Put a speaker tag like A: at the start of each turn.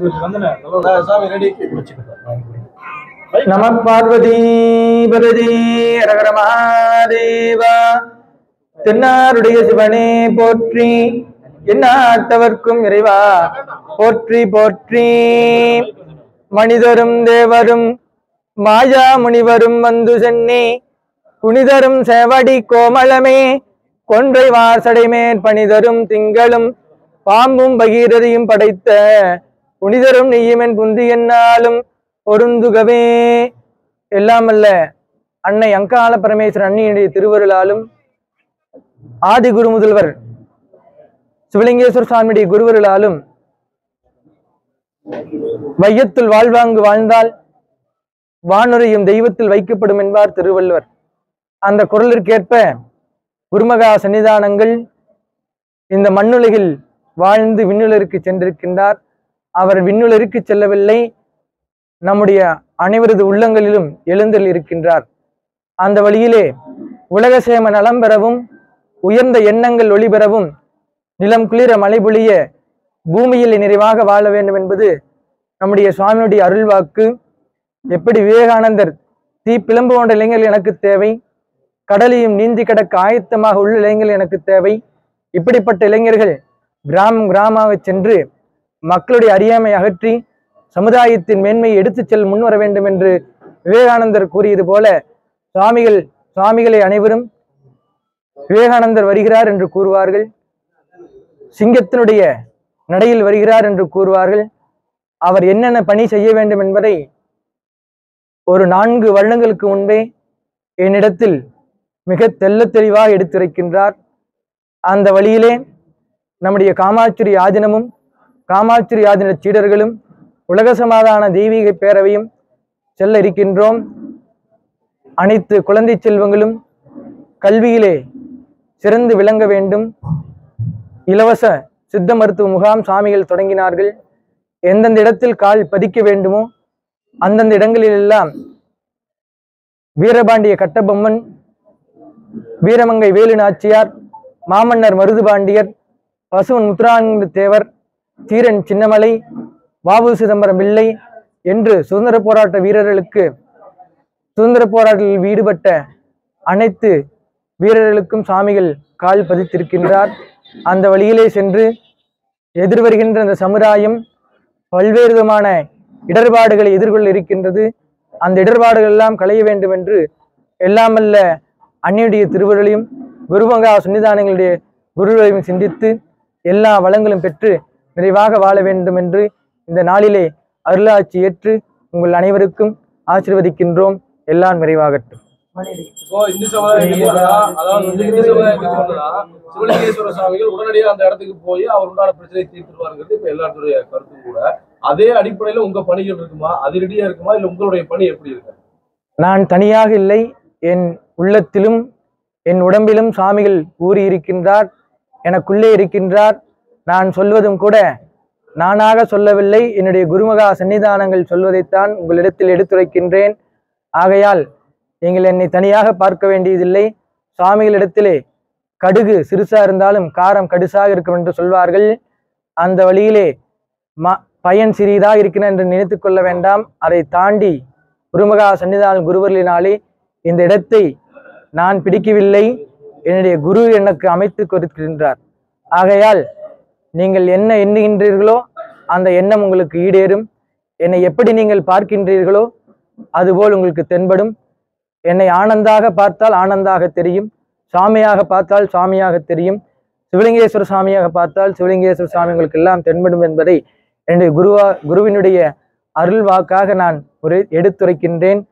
A: சாமி ரெடி
B: நம பார்வதி பரதி ரகர மகாதேவா தென்னாருடைய சிவனே போற்றி எந்நாட்டவர்க்கும் இறைவா போற்றி போற்றி மனிதரும் தேவரும் மாயா முனிவரும் வந்து சென்னி புனிதரும் சேவடி கோமளமே கொன்றை வாசடை மேற் பணிதரும் திங்களும் பாம்பும் பகீரதியும் படைத்த புனிதரும் நெய்யுமென் புந்தி என்னாலும் பொருந்துகவே எல்லாமல்ல அன்னை அங்காள பரமேஸ்வரன் அன்னியுடைய திருவருளாலும் ஆதி குரு முதல்வர் சிவலிங்கேஸ்வர சுவாமியுடைய குருவருளாலும் வையத்தில் வாழ்வாங்கு வாழ்ந்தால் வானுரையும் தெய்வத்தில் வைக்கப்படும் என்பார் திருவள்ளுவர் அந்த குரலிற்கேற்ப குருமகா சன்னிதானங்கள் இந்த மண்ணுலகில் வாழ்ந்து விண்ணுலருக்கு சென்றிருக்கின்றார் அவர் விண்ணுலருக்கு செல்லவில்லை நம்முடைய அனைவரது உள்ளங்களிலும் எழுந்தல் இருக்கின்றார் அந்த வழியிலே உலக சேம நலம் பெறவும் உயர்ந்த எண்ணங்கள் ஒளிபெறவும் நிலம் குளிர மழை பொழிய பூமியில் நிறைவாக வாழ வேண்டும் என்பது நம்முடைய சுவாமியுடைய அருள்வாக்கு எப்படி விவேகானந்தர் தீ பிளம்பு கொண்ட இளைஞர்கள் எனக்கு தேவை கடலையும் நீந்தி கடக்க ஆயத்தமாக உள்ள இளைஞர்கள் எனக்கு தேவை இப்படிப்பட்ட இளைஞர்கள் கிராமம் கிராமமாக சென்று மக்களுடைய அறியாமை அகற்றி சமுதாயத்தின் மேன்மையை எடுத்துச் செல் முன்வர வேண்டும் என்று விவேகானந்தர் கூறியது போல சுவாமிகள் சுவாமிகளை அனைவரும் விவேகானந்தர் வருகிறார் என்று கூறுவார்கள் சிங்கத்தினுடைய நடையில் வருகிறார் என்று கூறுவார்கள் அவர் என்னென்ன பணி செய்ய வேண்டும் என்பதை ஒரு நான்கு வருடங்களுக்கு முன்பே என்னிடத்தில் மிக தெள்ளத் தெளிவாக எடுத்துரைக்கின்றார் அந்த வழியிலே நம்முடைய காமாட்சிரி ஆதினமும் காமாட்சிரி ஆதின சீடர்களும் உலக சமாதான தெய்வீக பேரவையும் செல்ல இருக்கின்றோம் அனைத்து குழந்தை செல்வங்களும் கல்வியிலே சிறந்து விளங்க வேண்டும் இலவச சித்த மருத்துவ முகாம் சாமிகள் தொடங்கினார்கள் எந்தெந்த இடத்தில் கால் பதிக்க வேண்டுமோ அந்தந்த இடங்களில் எல்லாம் வீரபாண்டிய கட்டபொம்மன் வீரமங்கை வேலு நாச்சியார் மாமன்னர் மருதுபாண்டியர் பசுவன் முத்துராங்க தேவர் தீரன் சின்னமலை வாவு சிதம்பரம் பிள்ளை என்று சுதந்திர போராட்ட வீரர்களுக்கு சுதந்திர போராட்டத்தில் ஈடுபட்ட அனைத்து வீரர்களுக்கும் சாமிகள் கால் பதித்திருக்கின்றார் அந்த வழியிலே சென்று எதிர்வருகின்ற அந்த சமுதாயம் பல்வேறு விதமான இடர்பாடுகளை எதிர்கொள்ள இருக்கின்றது அந்த இடர்பாடுகள் எல்லாம் களைய வேண்டும் என்று எல்லாமல்ல அன்னியுடைய திருவருளையும் குருமகா சன்னிதானங்களுடைய குருவையும் சிந்தித்து எல்லா வளங்களும் பெற்று நிறைவாக வாழ வேண்டும் என்று இந்த நாளிலே அருளாட்சி ஏற்று உங்கள் அனைவருக்கும் ஆசீர்வதிக்கின்றோம் எல்லாம் நிறைவாகட்டும்
A: இப்போ இந்து சமுதாயத்துக்கு வந்தா, அதாவது வந்து இந்து சமுதாயத்துக்கு வந்தா, சிவலிங்கேஸ்வர சுவாமிகள் உடனடியாக அந்த இடத்துக்கு போய் அவர் உண்டான பிரச்சனையை தீர்த்துருவாருங்கிறது இப்ப எல்லாருடைய கருத்து கூட அதே அடிப்படையில உங்க பணிகள் இருக்குமா அதிரடியா இருக்குமா இல்ல உங்களுடைய பணி எப்படி இருக்கு
B: நான் தனியாக இல்லை என் உள்ளத்திலும் என் உடம்பிலும் சாமிகள் ஊறி இருக்கின்றார் எனக்குள்ளே இருக்கின்றார் நான் சொல்வதும் கூட நானாக சொல்லவில்லை என்னுடைய குருமகா சன்னிதானங்கள் சொல்வதைத்தான் உங்களிடத்தில் எடுத்துரைக்கின்றேன் ஆகையால் நீங்கள் என்னை தனியாக பார்க்க வேண்டியதில்லை சுவாமிகளிடத்திலே கடுகு சிறுசா இருந்தாலும் காரம் கடுசாக இருக்கும் என்று சொல்வார்கள் அந்த வழியிலே ம பயன் சிறிதாக இருக்கிற என்று நினைத்து கொள்ள வேண்டாம் அதை தாண்டி குருமகா சன்னிதான குருவர்களினாலே இந்த இடத்தை நான் பிடிக்கவில்லை என்னுடைய குரு எனக்கு அமைத்து கொடுக்கின்றார் ஆகையால் நீங்கள் என்ன எண்ணுகின்றீர்களோ அந்த எண்ணம் உங்களுக்கு ஈடேறும் என்னை எப்படி நீங்கள் பார்க்கின்றீர்களோ அதுபோல் உங்களுக்கு தென்படும் என்னை ஆனந்தாக பார்த்தால் ஆனந்தாக தெரியும் சாமியாக பார்த்தால் சாமியாக தெரியும் சிவலிங்கேஸ்வர சாமியாக பார்த்தால் சிவலிங்கேஸ்வர சாமி உங்களுக்கு எல்லாம் தென்படும் என்பதை என்னுடைய குருவா குருவினுடைய அருள் வாக்காக நான் ஒரு எடுத்துரைக்கின்றேன்